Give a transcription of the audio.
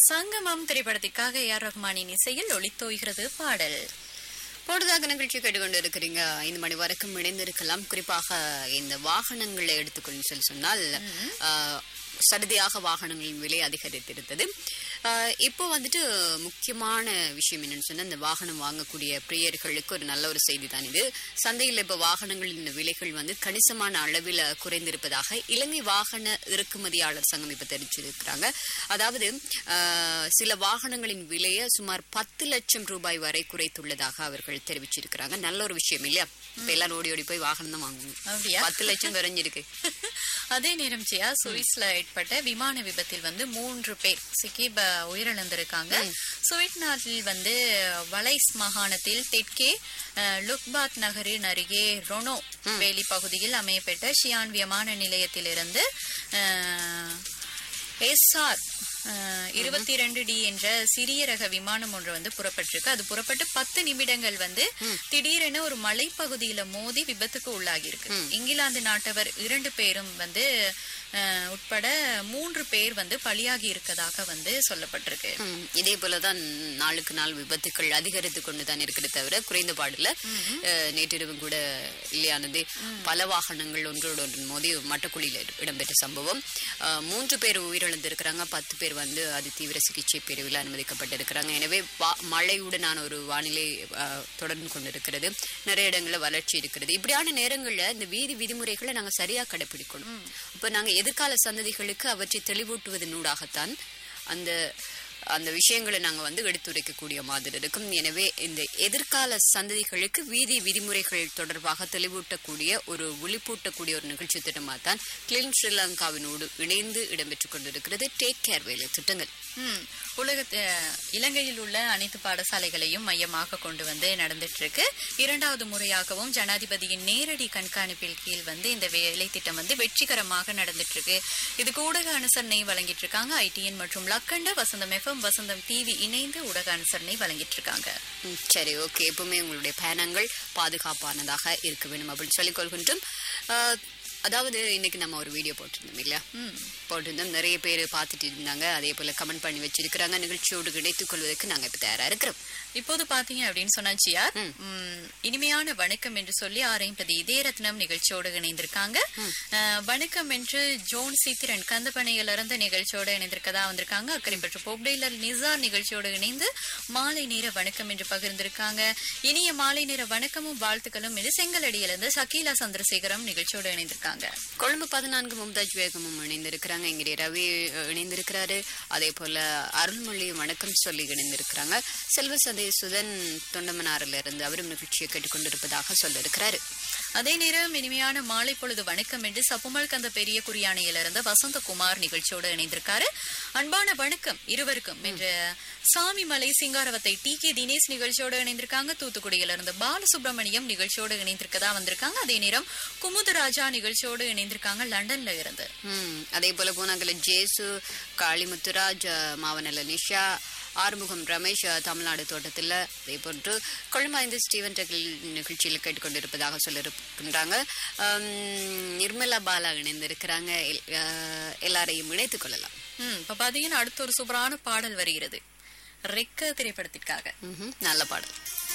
சங்கமம் திரைப்படத்திற்காக A R ரஹ்மானின் இசையில் ஒளித்தோய்கிறது பாடல் பொழுதாக நிகழ்ச்சி கேட்டுக்கொண்டு இருக்கிறீங்க ஐந்து மணி வரைக்கும் இணைந்திருக்கலாம் குறிப்பாக இந்த வாகனங்களை எடுத்துக்கொள்ளும் சொல்லி சொன்னால் ஆஹ், சடுதியாக வாகனங்களின் விலை அதிகரித்திருந்தது ஆஹ், இப்போ வந்துட்டு முக்கியமான விஷயம் என்னன்னு சொன்னா இந்த வாகனம் வாங்கக்கூடிய பிரியர்களுக்கு ஒரு நல்ல ஒரு செய்தி தான் இது சந்தையில் இப்போ வாகனங்களின் விலைகள் வந்து கணிசமான அளவில் குறைந்திருப்பதாக இலங்கை வாகன இறக்குமதியாளர் சங்கம் இப்போ தெரிவிச்சிருக்கிறாங்க அதாவது ஆஹ், சில வாகனங்களின் விலையை சுமார் பத்து லட்சம் ரூபாய் வரை குறைத்துள்ளதாக அவர்கள் தெரிவிச்சிருக்கிறாங்க நல்ல ஒரு விஷயம் இல்லையா இப்ப எல்லாரும் ஓடி ஓடி போய் வாகனம் தான் வாங்கணும் அப்படியா பத்து லட்சம் குறைஞ்சிருக்கு அதே நேரம் ஜியா சுவிஸ்ல ஏற்பட்ட விமான விபத்தில் வந்து மூன்று பேர் சிக்கி ப- உயிரிழந்திருக்காங்க சுவிட் நாட்டில் வந்து வலைஸ் மாகாணத்தில் தெற்கே அஹ், லுக்பாத் நகரின் அருகே ரொனோ வேலி பகுதியில் அமையப்பட்ட ஷியான் விமான நிலையத்திலிருந்து எஸ்ஆர் இருபத்தி ரெண்டு டி என்ற சிறிய ரக விமானம் ஒன்று வந்து புறப்பட்டிருக்கு அது புறப்பட்டு பத்து நிமிடங்கள் வந்து திடீரென ஒரு மலைப்பகுதியில மோதி விபத்துக்கு உள்ளாகி இருக்கு இங்கிலாந்து நாட்டவர் இரண்டு பேரும் வந்து அஹ், உட்பட மூன்று பேர் வந்து பலியாகி இருக்கதாக வந்து சொல்லப்பட்டிருக்கு ம், இதே போலதான் நாளுக்கு நாள் விபத்துக்கள் அதிகரித்து கொண்டுதான் இருக்கிறது தவிர குறைந்த பாடுல அஹ், நேற்றிரவு கூட இல்லையானது பல வாகனங்கள் ஒன்றோடு ஒன்று மோதி மட்டக்குழியில் இட- இடம்பெற்ற சம்பவம் அஹ், மூன்று பேர் உயிரிழந்திருக்கிறாங்க பத்து பேர் வந்து அதி தீவிர சிகிச்சை பிரிவில் அனுமதிக்கப்பட்டிருக்கிறாங்க எனவே வா- மழையுடனான ஒரு வானிலை அஹ், தொடர்ந்து கொண்டிருக்கிறது நிறைய இடங்கள்ல வளர்ச்சி இருக்கிறது இப்படியான நேரங்கள்ல இந்த வீதி விதிமுறைகளை நாங்க சரியா கடைபிடிக்கணும் இப்ப நாங்க எதிர்கால சந்ததிகளுக்கு அவற்றை தெளிவூட்டுவதனூடாகத்தான் அந்த அந்த விஷயங்களை நாங்க வந்து எடுத்துரைக்கக்கூடிய மாதிரி இருக்கும் எனவே இந்த எதிர்கால சந்ததிகளுக்கு வீதி விதிமுறைகள் தொடர்பாக தெளிவூட்டக்கூடிய ஒரு விழிப்பூட்டக்கூடிய ஒரு நிகழ்ச்சி திட்டமாக தான் கிளீன் ஸ்ரீலங்காவினோடு இணைந்து இடம்பெற்றுக் கொண்டிருக்கிறது டேக் கேர் வேலை திட்டங்கள் ம் உலக இலங்கையில் உள்ள அனைத்து பாடசாலைகளையும் மையமாக கொண்டு வந்து நடந்துட்டு இருக்கு இரண்டாவது முறையாகவும் ஜனாதிபதியின் நேரடி கண்காணிப்பில் கீழ் வந்து இந்த வேலை திட்டம் வந்து வெற்றிகரமாக நடந்துட்டு இருக்கு இதுக்கு ஊடக அனுசரணை வழங்கிட்டு இருக்காங்க ஐடிஎன் மற்றும் லக்கண்ட வசந்தம் எஃப்எம் வசந்தம் டிவி இணைந்து ஊடக அனுசரணை வழங்கிட்டு இருக்காங்க ம், சரி ஓகே எப்பவுமே உங்களுடைய பயணங்கள் பாதுகாப்பானதாக இருக்க வேண்டும் அப்படின்னு சொல்லிக் கொள்கின்றோம் ஆஹ், அதாவது இன்னைக்கு நம்ம ஒரு வீடியோ போட்டிருந்தோம் இல்லையா போட்டிருந்தோம் நிறைய பேர் பார்த்துட்டு இருந்தாங்க அதே போல கமெண்ட் பண்ணி வச்சிருக்கிறாங்க நிகழ்ச்சியோடு இணைத்துக் கொள்வதற்கு நாங்க இப்ப தயாரா இருக்கிறோம் இப்போது பாத்தீங்க அப்படின்னு சொன்னா ஜியார் ம், இனிமையான வணக்கம் என்று சொல்லி ஆரைம்பதி இதயரத்னம் நிகழ்ச்சியோடு இணைந்திருக்காங்க அஹ், வணக்கம் என்று ஜோன் சித்திரன் கந்தப்பனையில இருந்து நிகழ்ச்சியோடு இணைந்திருக்கதா வந்திருக்காங்க அக்கறை பெற்ற போப்டெய்லர் நிசார் நிகழ்ச்சியோடு இணைந்து மாலை நேர வணக்கம் என்று பகிர்ந்திருக்காங்க இனிய மாலை நேர வணக்கமும் வாழ்த்துக்களும் என்று செங்கலடியிலிருந்து சகீலா சந்திரசேகரம் நிகழ்ச்சியோடு இணைந்திருக்காங்க கொழும்பு பதினான்கு மும்தாஜ் வேகமும் இணைந்திருக்கிறாங்க இங்கே ரவி அஹ், இணைந்திருக்கிறாரு அதே போல அருள்மொழி வணக்கம் சொல்லி இணைந்திருக்கிறாங்க செல்வ சதேசுதன் தொண்டமனாரில் இருந்து அவரும் நிகழ்ச்சியை கேட்டுக்கொண்டிருப்பதாக சொல்லியிருக்கிறாரு அதே நேரம் இனிமையான மாலை பொழுது வணக்கம் என்று சப்புமல் கந்த பெரிய குறியானையிலிருந்து வசந்தகுமார் நிகழ்ச்சியோடு இணைந்திருக்காரு அன்பான வணக்கம் இருவருக்கும் என்ற சாமி மலை சிங்காரவத்தை டி கே தினேஷ் நிகழ்ச்சியோடு இணைந்திருக்காங்க தூத்துக்குடியிலிருந்து பாலசுப்ரமணியம் நிகழ்ச்சியோடு இணைந்திருக்கதா வந்திருக்காங்க அதே நேரம் குமுதராஜா நிகழ்ச்சியோடு இணைந்திருக்காங்க லண்டன்ல இருந்து ம் அதே போல பூனாங்கல ஜேசு காளிமுத்துராஜ் அஹ், மாவனல்ல நிஷா ஆறுமுகம் ரமேஷ் அஹ், தமிழ்நாடு தோட்டத்தில் அதே போன்று கொழும்பாய்ந்து ஸ்டீவன் டெகில் நிகழ்ச்சியில் கேட்டுக்கொண்டிருப்பதாக சொல்லியிருக்கின்றாங்க அம், நிர்மலா பாலா இணைந்திருக்கிறாங்க எல்- அஹ், எல்லாரையும் இணைத்துக் கொள்ளலாம் ம் இப்ப பாத்தீங்கன்னா அடுத்த ஒரு சூப்பரான பாடல் வருகிறது ரெக்க திரைப்படத்திற்காக ம்ஹும், நல்ல பாடல்